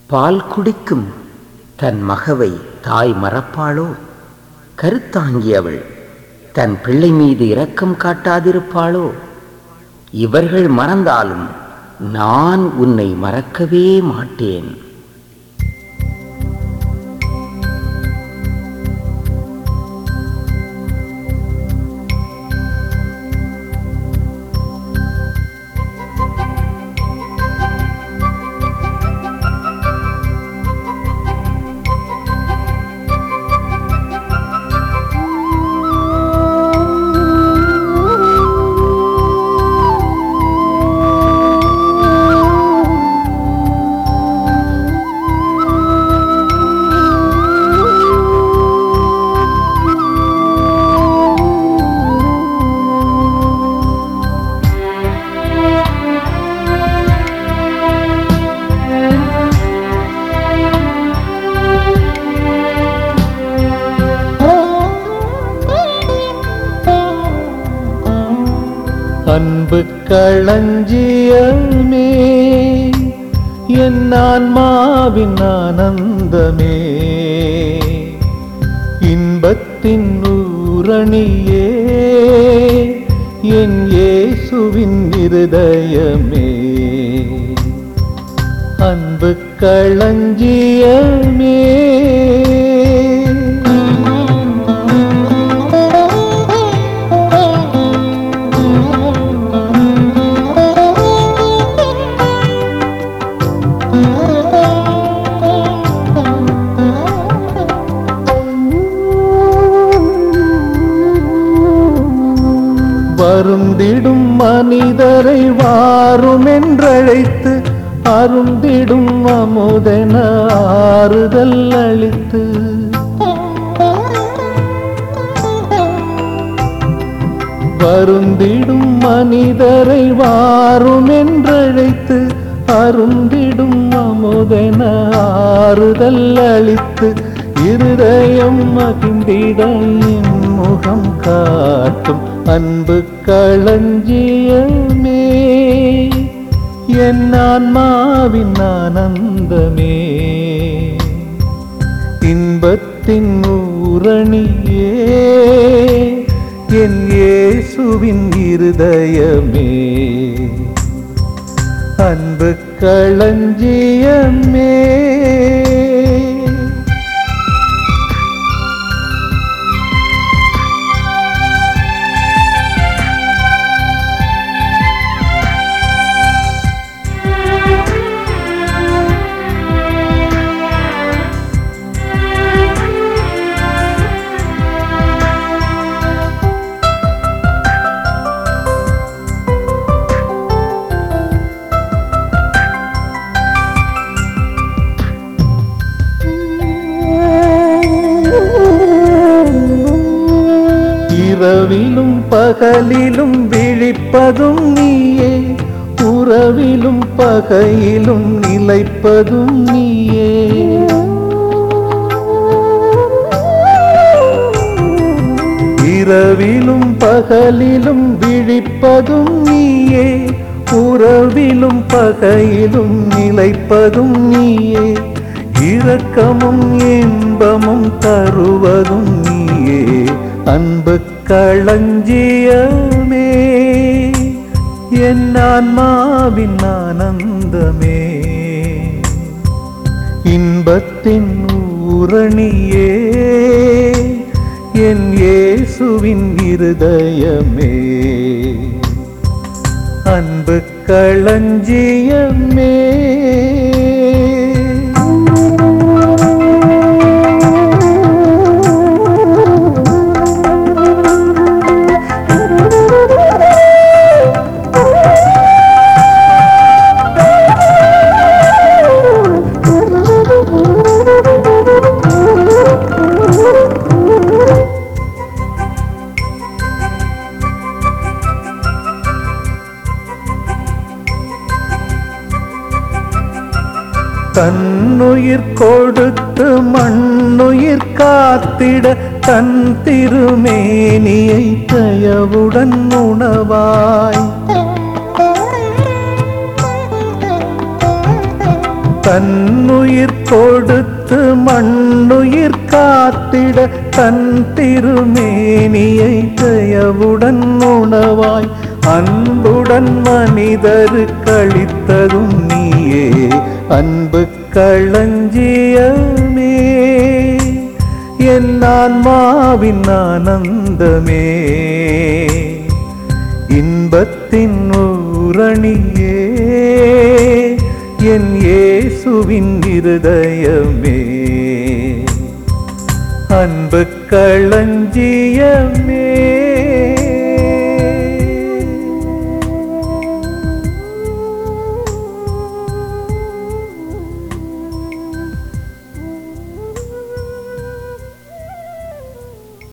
பால் குடிக்கும் தன் மகவை தாய் மறப்பாளோ கருத்தாங்கியவள் தன் பிள்ளை மீது இரக்கம் காட்டாதிருப்பாளோ இவர்கள் மறந்தாலும் நான் உன்னை மறக்கவே மாட்டேன் அன்பு களஞ்சியமே என் ஆன்மாவின் ஆனந்தமே இன்பத்தின் ஊரணியே என் இயேசுவின் இருதயமே அன்பு களஞ்சியமே வருந்திடும் மனிதரை வாரும் என்றழைத்து அருந்திடும் அமுதென ஆறுதல் அளித்து வருந்திடும் மனிதரை வாரும் என்றழைத்து அருந்திடும் அமுதென ஆறுதல் அளித்து இருதயம் மகிழ்ந்திட என் முகம் காட்டும் அன்பு களஞ்சியமே என் ஆன்மாவின் ஆனந்தமே இன்பத்தின் ஊரணியே என் இயேசுவின் இருதயமே அன்பு களஞ்சியமே இரவிலும் பகலிலும் விழிப்பதும் நீயே உறவிலும் பகையிலும் நிலைப்பதும் நீயே இரவிலும் பகலிலும் விழிப்பதும் நீயே உறவிலும் பகையிலும் நிலைப்பதும் நீயே இரக்கமும் இன்பமும் தருவதும் நீயே அன்பு களஞ்சியமே என் ஆன்மாவின் ஆனந்தமே இன்பத்தின் ஊரணியே என் இயேசுவின் இருதயமே அன்பு களஞ்சியமே தன்னுயிர் கொடுத்து மண்ணுயிர் காத்திட தன் திருமேனியை தயவுடன் உணவாய் தன்னுயிர் கொடுத்து மண்ணுயிர் காத்திட தன் திருமேனியை தயவுடன் உணவாய் அன்புடன் மனிதரு கழித்ததும் நீயே அன்பு களஞ்சியமே என் ஆன்மாவின் ஆனந்தமே இன்பத்தின் ஊரணியே என் இயேசுவின் இருதயமே அன்பு களஞ்சியமே